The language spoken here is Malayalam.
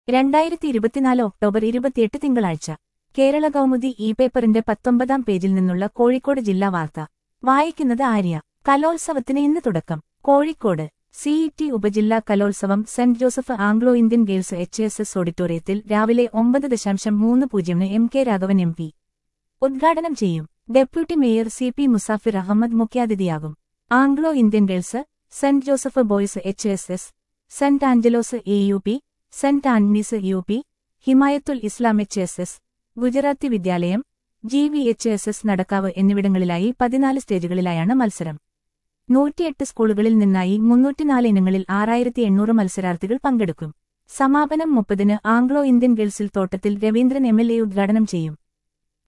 രണ്ടായിരത്തി ഇരുപത്തിനാല് ഒക്ടോബർ ഇരുപത്തിയെട്ട് തിങ്കളാഴ്ച കേരള കൗമുദി ഇ പേപ്പറിന്റെ പത്തൊമ്പതാം പേജിൽ നിന്നുള്ള കോഴിക്കോട് ജില്ലാ വാർത്ത വായിക്കുന്നത് ആര്യ കലോത്സവത്തിന് ഇന്ന് തുടക്കം കോഴിക്കോട് സിഇടി ഉപജില്ലാ കലോത്സവം saint Joseph Anglo Indian girls H S S ഓഡിറ്റോറിയത്തിൽ രാവിലെ ഒമ്പത് ദശാംശം മൂന്ന് പൂജ്യമിന് M K Raghavan M P ഉദ്ഘാടനം ചെയ്യും deputy mayor C P Musafir Ahammed മുഖ്യാതിഥിയാകും Anglo Indian girls saint Joseph boys H S S saint Angelos A U P saint Antony's U P Himayathul Islam H S S Gujarati വിദ്യാലയം G V H S S Nadakkavu എന്നിവിടങ്ങളിലായി പതിനാല് സ്റ്റേജുകളിലായാണ് മത്സരം നൂറ്റിയെട്ട് സ്കൂളുകളിൽ നിന്നായി മുന്നൂറ്റിനാല് ഇനങ്ങളിൽ ആറായിരത്തി എണ്ണൂറ് മത്സരാർത്ഥികൾ പങ്കെടുക്കും സമാപനം മുപ്പതിന് ആംഗ്ലോ ഇന്ത്യൻ ഗേൾസിൽ തോട്ടത്തിൽ രവീന്ദ്രൻ എം എൽ എ ഉദ്ഘാടനം ചെയ്യും